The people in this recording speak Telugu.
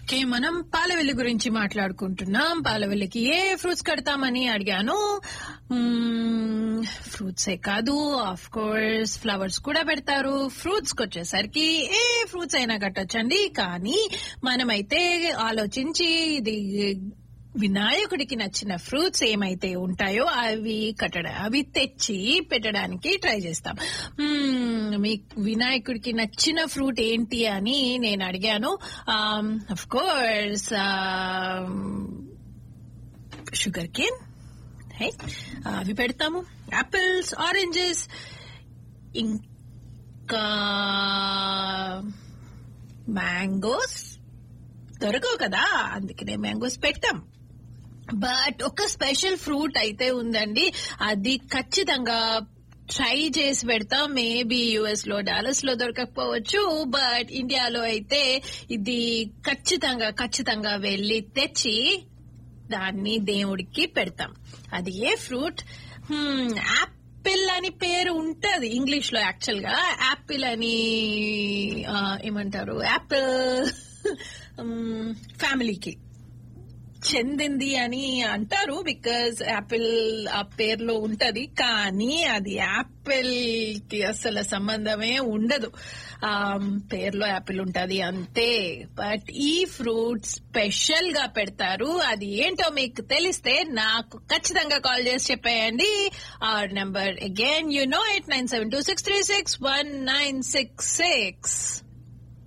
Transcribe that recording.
ఓకే మనం పాలవెల్లి గురించి మాట్లాడుకుంటున్నాం పాలవెల్లికి ఏ ఫ్రూట్స్ కడతామని అడిగాను ఫ్రూట్సే కాదు ఆఫ్ కోర్స్ ఫ్లవర్స్ కూడా పెడతారు ఫ్రూట్స్ కి వచ్చేసరికి ఏ ఫ్రూట్స్ అయినా కట్టొచ్చండి కానీ మనమైతే ఆలోచించి ఇది వినాయకుడికి నచ్చిన ఫ్రూట్స్ ఏమైతే ఉంటాయో అవి కట్టడం అవి తెచ్చి పెట్టడానికి ట్రై చేస్తాం మ్మ్, మీ వినాయకుడికి నచ్చిన ఫ్రూట్ ఏంటి అని నేను అడిగాను అఫ్ కోర్స్ షుగర్ కేన్ అవి పెడతాము యాపిల్స్ ఆరెంజెస్ ఇంకా మ్యాంగోస్ దొరకవు కదా అందుకనే మ్యాంగోస్ పెట్టాం బట్ ఒక స్పెషల్ ఫ్రూట్ అయితే ఉందండి అది ఖచ్చితంగా ట్రై చేసి పెడతాం మేబీ యుఎస్ లో డాలస్ లో దొరకకపోవచ్చు బట్ ఇండియాలో అయితే ఇది ఖచ్చితంగా ఖచ్చితంగా వెళ్ళి తెచ్చి దాన్ని దేవుడికి పెడతాం అది ఏ ఫ్రూట్ యాపిల్ అని పేరు ఉంటది ఇంగ్లీష్ లో యాక్చువల్ గా యాపిల్ అని ఆ, ఏమంటారు యాపిల్ ఫ్యామిలీకి చెందింది అని అంటారు బికాజ్ యాపిల్ ఆ పేర్లో ఉంటది కానీ అది యాపిల్ కి అసలు సంబంధమే ఉండదు ఆ పేర్లో యాపిల్ ఉంటది అంతే బట్ ఈ ఫ్రూట్ స్పెషల్ గా పెడతారు అది ఏంటో మీకు తెలిస్తే నాకు ఖచ్చితంగా కాల్ చేసి చెప్పేయండి our number again you know eight nine seven two six three six one nine six six